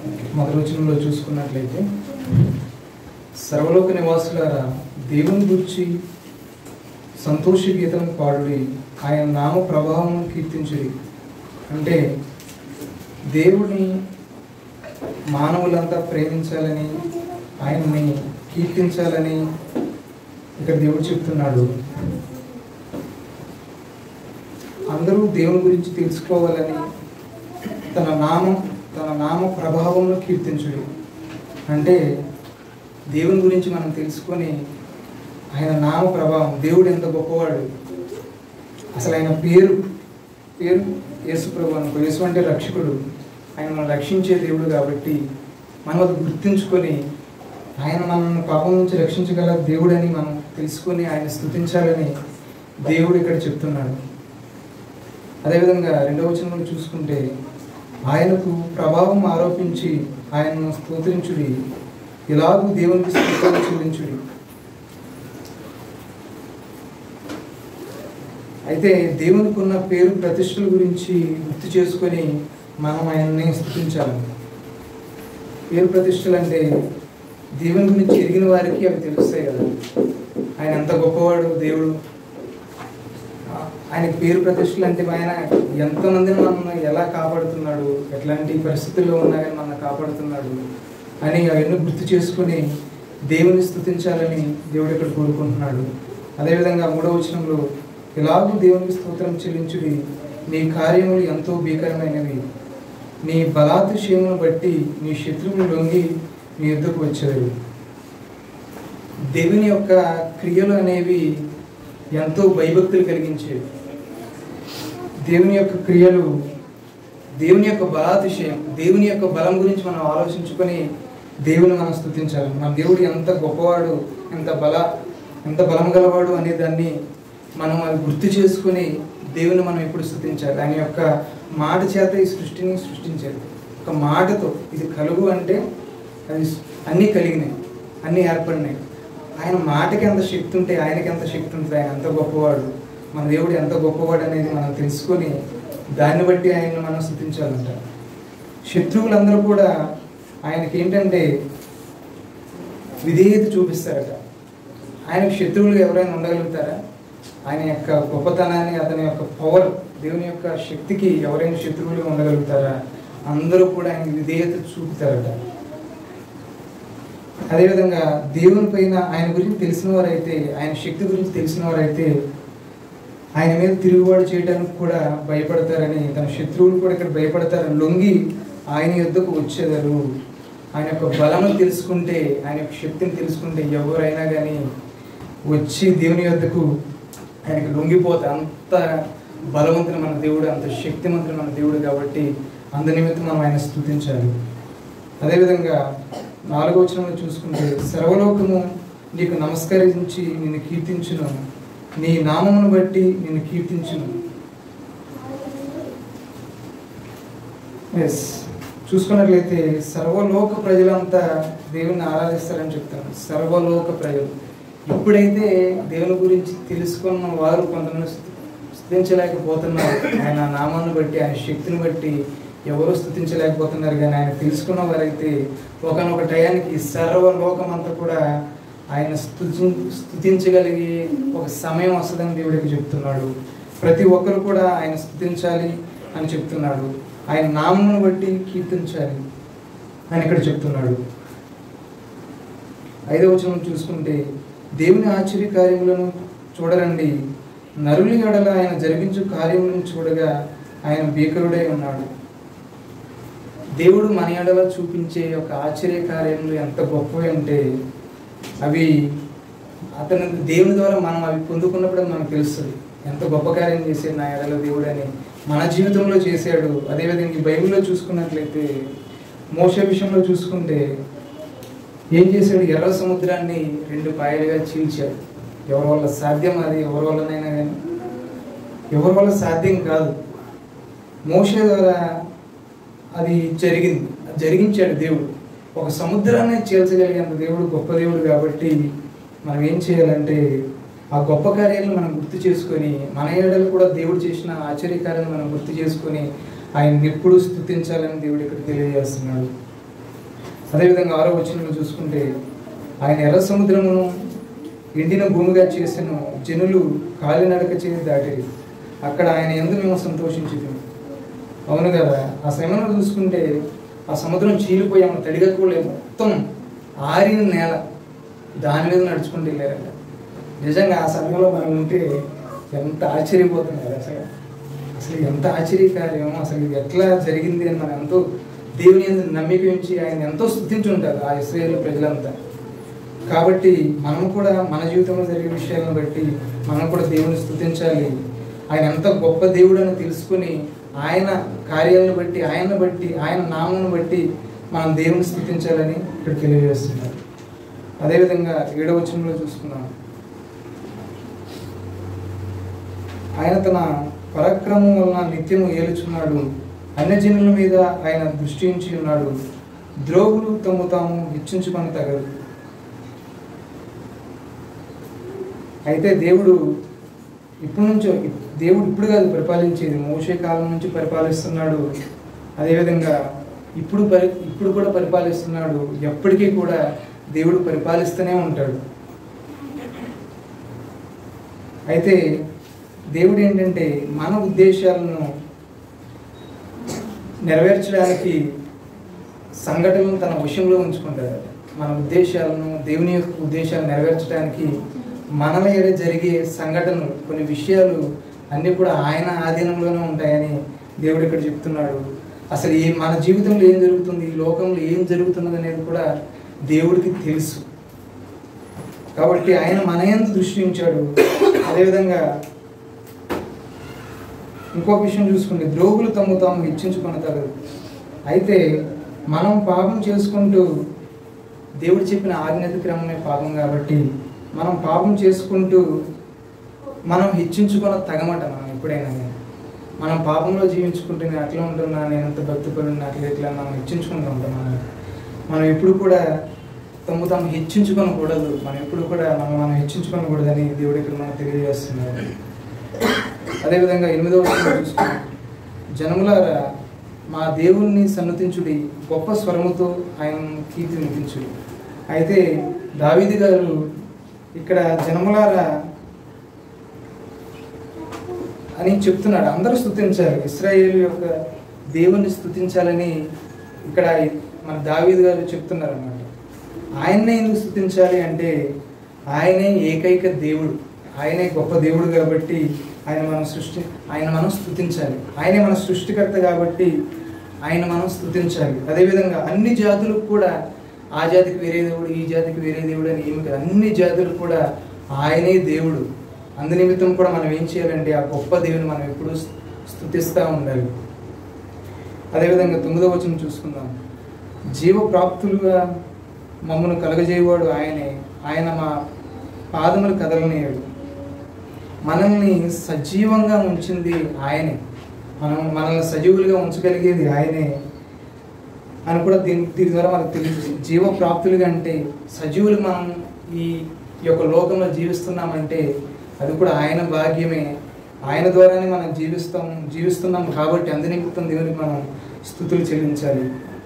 మొదటి వచనంలో చూసుకున్నట్లయితే సర్వలోక నివాసులారా దేవుని గురించి సంతోష గీతం పాడుడి ఆయన నామ ప్రభావం కీర్తించుడి అంటే దేవుని మానవులంతా ప్రేమించాలని ఆయన్ని కీర్తించాలని ఇక్కడ దేవుడు చెప్తున్నాడు అందరూ దేవుని గురించి తెలుసుకోవాలని తన నామం తన నామ ప్రభావంలో కీర్తించుడు అంటే దేవుని గురించి మనం తెలుసుకొని ఆయన నామ ప్రభావం దేవుడు ఎంత గొప్పవాడు అసలు ఆయన పేరు పేరు యేసు ప్రభు అనుకో యేసు అంటే రక్షకుడు ఆయన మనం రక్షించే దేవుడు కాబట్టి మనం అది గుర్తించుకొని ఆయన మనల్ని పాపం నుంచి రక్షించగల దేవుడని మనం తెలుసుకొని ఆయన స్థుతించాలని దేవుడు ఇక్కడ చెప్తున్నాడు అదేవిధంగా రెండవ వచనంలో చూసుకుంటే ఆయనకు ప్రభావం ఆరోపించి ఆయనను స్తోత్రించుడి ఇలాగూ దేవునికి స్తోత్రాలు చెల్లించుడి అయితే దేవునికి ఉన్న పేరు ప్రతిష్టల గురించి గుర్తు చేసుకొని మనం ఆయన్ని స్థుతించాలి పేరు ప్రతిష్టలు అంటే దేవుని గురించి ఎరిగిన వారికి అవి తెలుస్తాయి కదా ఆయన ఎంత గొప్పవాడు దేవుడు ఆయన పేరు ప్రతిష్టలు అంటే ఆయన ఎంతమందిని మనం ఎలా కాపాడుతున్నాడు ఎట్లాంటి పరిస్థితుల్లో ఉన్నా కానీ మనం కాపాడుతున్నాడు అని అవన్నీ గుర్తు చేసుకుని దేవుని స్థుతించాలని దేవుడు ఇక్కడ కోరుకుంటున్నాడు అదేవిధంగా మూడవ వచనంలో ఇలాగూ దేవునికి స్తోత్రం చెల్లించుడి నీ కార్యములు ఎంతో భీకరమైనవి నీ బలాతిశయమును బట్టి నీ శత్రువులు లొంగి నీ ఎద్దుకు వచ్చేవి దేవుని యొక్క క్రియలు అనేవి ఎంతో భయభక్తులు కలిగించేవి దేవుని యొక్క క్రియలు దేవుని యొక్క బలాతిశయం దేవుని యొక్క బలం గురించి మనం ఆలోచించుకొని దేవుని మనం స్థుతించాలి మన దేవుడు ఎంత గొప్పవాడు ఎంత బల ఎంత బలం గలవాడు అనే దాన్ని మనం అది గుర్తు చేసుకుని దేవుని మనం ఎప్పుడు స్థుతించాలి ఆయన యొక్క మాట చేత ఈ సృష్టిని సృష్టించారు ఒక మాటతో ఇది కలుగు అంటే అది అన్నీ కలిగినాయి అన్నీ ఏర్పడినాయి ఆయన మాటకి ఎంత శక్తి ఉంటే ఆయనకి ఎంత శక్తి ఉంటుంది ఆయన ఎంత గొప్పవాడు మన దేవుడు ఎంత గొప్పవాడు అనేది మనం తెలుసుకొని దాన్ని బట్టి ఆయన్ని మనం స్థుతించాలంట శత్రువులందరూ కూడా ఆయనకి ఏంటంటే విధేయత చూపిస్తారట ఆయనకు శత్రువులు ఎవరైనా ఉండగలుగుతారా ఆయన యొక్క గొప్పతనాన్ని అతని యొక్క పవర్ దేవుని యొక్క శక్తికి ఎవరైనా శత్రువులుగా ఉండగలుగుతారా అందరూ కూడా ఆయన విధేయత చూపుతారట అదేవిధంగా దేవుని పైన ఆయన గురించి తెలిసిన వారైతే ఆయన శక్తి గురించి తెలిసిన వారైతే ఆయన మీద తిరుగుబాటు చేయడానికి కూడా భయపడతారని తన శత్రువులు కూడా ఇక్కడ భయపడతారని లొంగి ఆయన యుద్ధకు వచ్చేదారు ఆయన యొక్క బలము తెలుసుకుంటే ఆయన యొక్క శక్తిని తెలుసుకుంటే ఎవరైనా కానీ వచ్చి దేవుని యొద్దకు ఆయనకు లొంగిపోతే అంత బలవంతుని మన దేవుడు అంత శక్తిమంతుని మన దేవుడు కాబట్టి అందు నిమిత్తం మనం ఆయన స్థుతించాలి అదేవిధంగా నాలుగో వచనంలో చూసుకుంటే సర్వలోకము నీకు నమస్కరించి నిన్ను కీర్తించును నీ నామమును బట్టి నిన్ను కీర్తించును ఎస్ చూసుకున్నట్లయితే సర్వలోక ప్రజలంతా దేవుని ఆరాధిస్తారని చెప్తాను సర్వలోక ప్రజలు ఎప్పుడైతే దేవుని గురించి తెలుసుకున్న వారు కొంతమంది స్థు- స్థుతించలేకపోతున్నారు ఆయన నామాన్ని బట్టి ఆయన శక్తిని బట్టి ఎవరు స్థుతించలేకపోతున్నారు కానీ ఆయన తెలుసుకున్న వారైతే ఒకనొక టయానికి సర్వలోకం అంతా కూడా ఆయన స్థుతి స్థుతించగలిగే ఒక సమయం వస్తుందని దేవుడికి చెప్తున్నాడు ప్రతి ఒక్కరు కూడా ఆయన స్థుతించాలి అని చెప్తున్నాడు ఆయన నామమును బట్టి కీర్తించాలి అని ఇక్కడ చెప్తున్నాడు ఐదవ వచనం చూసుకుంటే దేవుని ఆశ్చర్య కార్యములను చూడరండి నరుని ఎడల ఆయన జరిగించు కార్యములను చూడగా ఆయన భీకరుడై ఉన్నాడు దేవుడు మన ఎడల చూపించే ఒక ఆశ్చర్య కార్యములు ఎంత గొప్పవి అంటే అవి అతను దేవుని ద్వారా మనం అవి పొందుకున్నప్పుడు అది మనకు తెలుస్తుంది ఎంత గొప్ప కార్యం చేశాడు నా ఎడల దేవుడు అని మన జీవితంలో చేశాడు అదేవిధంగా ఈ బైబిల్లో చూసుకున్నట్లయితే మోస విషయంలో చూసుకుంటే ఏం చేశాడు ఎర్ర సముద్రాన్ని రెండు పాయలుగా చీల్చాడు ఎవరి వల్ల సాధ్యం అది ఎవరి వల్లనైనా కానీ ఎవరి వల్ల సాధ్యం కాదు మోసే ద్వారా అది జరిగింది అది జరిగించాడు దేవుడు ఒక సముద్రాన్ని చీల్చగలిగేంత దేవుడు గొప్ప దేవుడు కాబట్టి మనం ఏం చేయాలంటే ఆ గొప్ప కార్యాలను మనం గుర్తు చేసుకొని మన ఏడలు కూడా దేవుడు చేసిన ఆశ్చర్య కార్యాలను మనం గుర్తు చేసుకొని ఆయన ఎప్పుడు స్థుతించాలని దేవుడు ఇక్కడ తెలియజేస్తున్నాడు అదేవిధంగా ఆరో వచనంలో చూసుకుంటే ఆయన ఎర్ర సముద్రమును ఎండిన భూమిగా చేసిన జనులు కాలినడక చేసి దాటిరి అక్కడ ఆయన ఎందు మేము సంతోషించింది అవును కదా ఆ సమయంలో చూసుకుంటే ఆ సముద్రం చీలిపోయాము తడిగా కూడా మొత్తం ఆరిన నేల దాని మీద నడుచుకుంటూ వెళ్ళారట నిజంగా ఆ సమయంలో మనం ఉంటే ఎంత ఆశ్చర్యపోతుంది కదా అసలు అసలు ఎంత ఆశ్చర్యకార్యం అసలు ఇది ఎట్లా జరిగింది అని మనం ఎంతో దేవుని యందు నమ్మిక ఉంచి ఆయన ఎంతో స్థుతించి ఉంటారు ఆ ఇస్రాయేల్ ప్రజలంతా కాబట్టి మనం కూడా మన జీవితంలో జరిగే విషయాలను బట్టి మనం కూడా దేవుని స్థుతించాలి ఆయన ఎంత గొప్ప దేవుడు అని తెలుసుకుని ఆయన కార్యాలను బట్టి ఆయన బట్టి ఆయన నామను బట్టి మనం దేవుని స్థుతించాలని ఇక్కడ తెలియజేస్తున్నారు అదేవిధంగా ఏడవ వచనంలో చూసుకున్నాం ఆయన తన పరాక్రమం వలన నిత్యము ఏలుచున్నాడు అన్యజనుల మీద ఆయన దృష్టి ఉంచి ఉన్నాడు ద్రోగులు తమ్ము తాము హెచ్చించుకొని తగదు అయితే దేవుడు ఇప్పుడు నుంచో దేవుడు ఇప్పుడు కాదు పరిపాలించేది మోసే కాలం నుంచి పరిపాలిస్తున్నాడు అదేవిధంగా ఇప్పుడు పరి ఇప్పుడు కూడా పరిపాలిస్తున్నాడు ఎప్పటికీ కూడా దేవుడు పరిపాలిస్తూనే ఉంటాడు అయితే దేవుడు ఏంటంటే మన ఉద్దేశాలను నెరవేర్చడానికి సంఘటనలను తన వశంలో ఉంచుకుంటాడు మన ఉద్దేశాలను దేవుని యొక్క ఉద్దేశాలు నెరవేర్చడానికి మనల ఎడ జరిగే సంఘటనలు కొన్ని విషయాలు అన్నీ కూడా ఆయన ఆధీనంలోనే ఉంటాయని దేవుడు ఇక్కడ చెప్తున్నాడు అసలు ఈ మన జీవితంలో ఏం జరుగుతుంది ఈ లోకంలో ఏం జరుగుతున్నది అనేది కూడా దేవుడికి తెలుసు కాబట్టి ఆయన మన ఎందు దృష్టి ఉంచాడు అదేవిధంగా ఇంకో విషయం చూసుకుంటే ద్రోగులు తమ్ము తాము హెచ్చించుకొనతారు అయితే మనం పాపం చేసుకుంటూ దేవుడు చెప్పిన ఆజ్ఞత క్రమమే పాపం కాబట్టి మనం పాపం చేసుకుంటూ మనం హెచ్చించుకున్న తగమట మనం ఎప్పుడైనా కానీ. మనం పాపంలో జీవించుకుంటే నేను అట్లా ఉంటున్నా నేను ఎంత భక్తి పడినా అట్లా ఇట్లా మనం హెచ్చించుకుంటూ ఉంటాం మనం మనం ఎప్పుడు కూడా తమ్ము తాము హెచ్చించుకొనకూడదు మనం ఎప్పుడు కూడా మనం మనం హెచ్చించుకొనకూడదని దేవుడు ఇక్కడ మనకు తెలియజేస్తున్నారు అదేవిధంగా ఎనిమిదవ వచనం చూసుకున్నాం జనములారా మా దేవుణ్ణి సన్నతించుడి గొప్ప స్వరముతో ఆయన కీర్తి వినిపించుడి అయితే దావీది గారు ఇక్కడ జనములారా అని చెప్తున్నాడు అందరూ స్థుతించాలి ఇస్రాయేల్ యొక్క దేవుణ్ణి స్థుతించాలని ఇక్కడ మన దావీదు గారు చెప్తున్నారు అన్నమాట ఆయన్నే ఎందుకు స్థుతించాలి అంటే ఆయనే ఏకైక దేవుడు ఆయనే గొప్ప దేవుడు కాబట్టి ఆయన మనం సృష్టి ఆయన మనం స్థుతించాలి ఆయనే మన సృష్టికర్త కాబట్టి ఆయన మనం స్థుతించాలి అదేవిధంగా అన్ని జాతులకు కూడా ఆ జాతికి వేరే దేవుడు ఈ జాతికి వేరే దేవుడు అని ఏమి కాదు అన్ని జాతులకు కూడా ఆయనే దేవుడు అందు నిమిత్తం కూడా మనం ఏం చేయాలంటే ఆ గొప్ప దేవుని మనం ఎప్పుడూ స్థుతిస్తూ ఉండాలి అదేవిధంగా తొమ్మిదవ వచనం చూసుకుందాం జీవ ప్రాప్తులుగా మమ్మను కలగజేయవాడు ఆయనే ఆయన మా పాదములు కదలనేయడు మనల్ని సజీవంగా ఉంచింది ఆయనే మనం మనల్ని సజీవులుగా ఉంచగలిగేది ఆయనే అని కూడా దీని దీని ద్వారా మనకు తెలుసు జీవ ప్రాప్తులుగా అంటే సజీవులు మనం ఈ ఈ యొక్క లోకంలో జీవిస్తున్నామంటే అది కూడా ఆయన భాగ్యమే ఆయన ద్వారానే మనం జీవిస్తాం జీవిస్తున్నాం కాబట్టి అందు నిమిత్తం దేవునికి మనం స్థుతులు చెల్లించాలి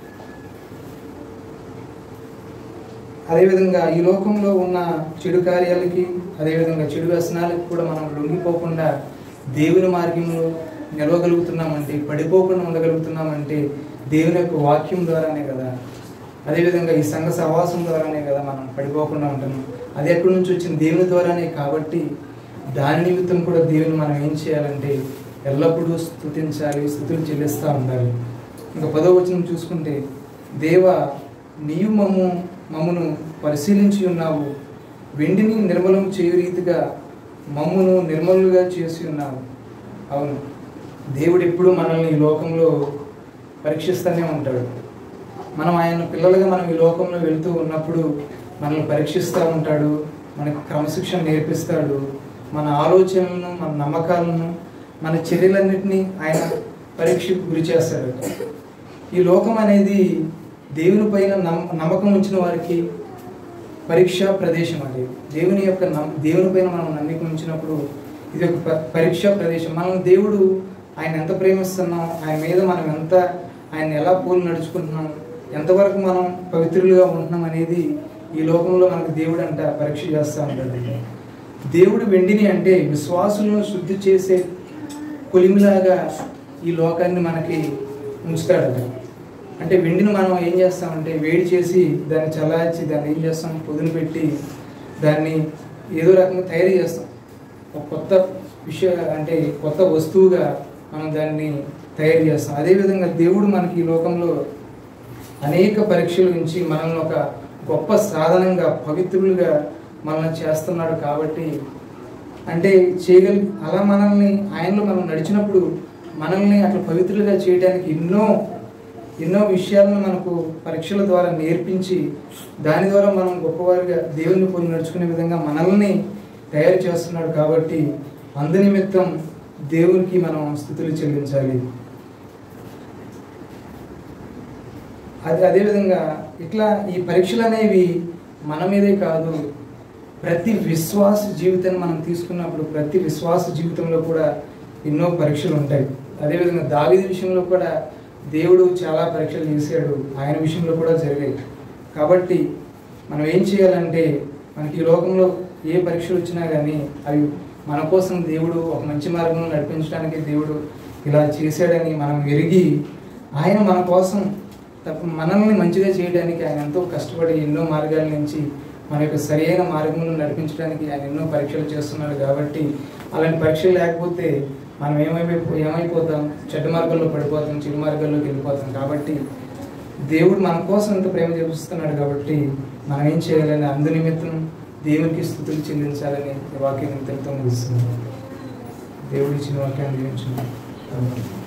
అదేవిధంగా ఈ లోకంలో ఉన్న చెడు కార్యాలకి అదేవిధంగా చెడు వ్యసనాలకి కూడా మనం లొంగిపోకుండా దేవుని మార్గంలో నిలవగలుగుతున్నామంటే పడిపోకుండా ఉండగలుగుతున్నామంటే దేవుని యొక్క వాక్యం ద్వారానే కదా అదేవిధంగా ఈ సంఘ సహవాసం ద్వారానే కదా మనం పడిపోకుండా ఉంటున్నాం అది ఎక్కడి నుంచి వచ్చింది దేవుని ద్వారానే కాబట్టి దాని నిమిత్తం కూడా దేవుని మనం ఏం చేయాలంటే ఎల్లప్పుడూ స్థుతించాలి స్థుతులు చెల్లిస్తూ ఉండాలి ఇంకా పదో వచనం చూసుకుంటే దేవ నీవు మమ్ము మమ్మును పరిశీలించి ఉన్నావు వెండిని నిర్మలం చేయు రీతిగా మమ్మును నిర్మలుగా చేసి ఉన్నావు అవును దేవుడు ఎప్పుడు మనల్ని ఈ లోకంలో పరీక్షిస్తూనే ఉంటాడు మనం ఆయన పిల్లలుగా మనం ఈ లోకంలో వెళ్తూ ఉన్నప్పుడు మనల్ని పరీక్షిస్తూ ఉంటాడు మనకు క్రమశిక్షణ నేర్పిస్తాడు మన ఆలోచనలను మన నమ్మకాలను మన చర్యలన్నింటినీ ఆయన పరీక్షకు గురి చేస్తాడు ఈ లోకం అనేది దేవుని పైన నమ్మ నమ్మకం ఉంచిన వారికి పరీక్షా ప్రదేశం అది దేవుని యొక్క నమ్ దేవుని పైన మనం నమ్మిక ఉంచినప్పుడు ఇది ఒక ప- పరీక్షా ప్రదేశం మనం దేవుడు ఆయన ఎంత ప్రేమిస్తున్నాం ఆయన మీద మనం ఎంత ఆయన ఎలా పోలు నడుచుకుంటున్నాం ఎంతవరకు మనం పవిత్రులుగా ఉంటున్నాం అనేది ఈ లోకంలో మనకు దేవుడు అంట పరీక్ష చేస్తూ ఉంటాడు దేవుడు వెండిని అంటే విశ్వాసులను శుద్ధి చేసే కొలిమిలాగా ఈ లోకాన్ని మనకి ఉంచుతాడట అంటే వెండిని మనం ఏం చేస్తామంటే వేడి చేసి దాన్ని చల్లార్చి దాన్ని ఏం చేస్తాం పొదును పెట్టి దాన్ని ఏదో రకంగా తయారు చేస్తాం ఒక కొత్త విషయ అంటే కొత్త వస్తువుగా మనం దాన్ని తయారు చేస్తాం అదేవిధంగా దేవుడు మనకి ఈ లోకంలో అనేక పరీక్షలు నుంచి మనల్ని ఒక గొప్ప సాధనంగా పవిత్రులుగా మనల్ని చేస్తున్నాడు కాబట్టి అంటే చేయగలి అలా మనల్ని ఆయనలో మనం నడిచినప్పుడు మనల్ని అట్లా పవిత్రులుగా చేయడానికి ఎన్నో ఎన్నో విషయాలను మనకు పరీక్షల ద్వారా నేర్పించి దాని ద్వారా మనం గొప్పవారిగా దేవుని పొంది నడుచుకునే విధంగా మనల్ని తయారు చేస్తున్నాడు కాబట్టి అందు నిమిత్తం దేవునికి మనం స్థుతులు చెల్లించాలి అది అదేవిధంగా ఇట్లా ఈ పరీక్షలు అనేవి మన మీదే కాదు ప్రతి విశ్వాస జీవితాన్ని మనం తీసుకున్నప్పుడు ప్రతి విశ్వాస జీవితంలో కూడా ఎన్నో పరీక్షలు ఉంటాయి అదేవిధంగా దావీదు విషయంలో కూడా దేవుడు చాలా పరీక్షలు చేశాడు ఆయన విషయంలో కూడా జరిగాయి కాబట్టి మనం ఏం చేయాలంటే మనకి ఈ లోకంలో ఏ పరీక్షలు వచ్చినా కానీ అవి మన కోసం దేవుడు ఒక మంచి మార్గంలో నడిపించడానికి దేవుడు ఇలా చేశాడని మనం ఎరిగి ఆయన మన కోసం తప్ప మనల్ని మంచిగా చేయడానికి ఆయన ఎంతో కష్టపడి ఎన్నో మార్గాల నుంచి మన యొక్క సరైన మార్గంలో నడిపించడానికి ఆయన ఎన్నో పరీక్షలు చేస్తున్నాడు కాబట్టి అలాంటి పరీక్షలు లేకపోతే మనం ఏమైపో ఏమైపోతాం చెడ్డ మార్గంలో పడిపోతాం చెడు మార్గాల్లోకి వెళ్ళిపోతాం కాబట్టి దేవుడు మన కోసం ఎంత ప్రేమ చూపిస్తున్నాడు కాబట్టి మనం ఏం చేయాలని అందు నిమిత్తం దేవునికి స్థుతులు చెల్లించాలని ఈ వాక్యం ఇంతటితో ముగిస్తున్నాం దేవుడు ఇచ్చిన వాక్యాన్ని దీవించున్నాం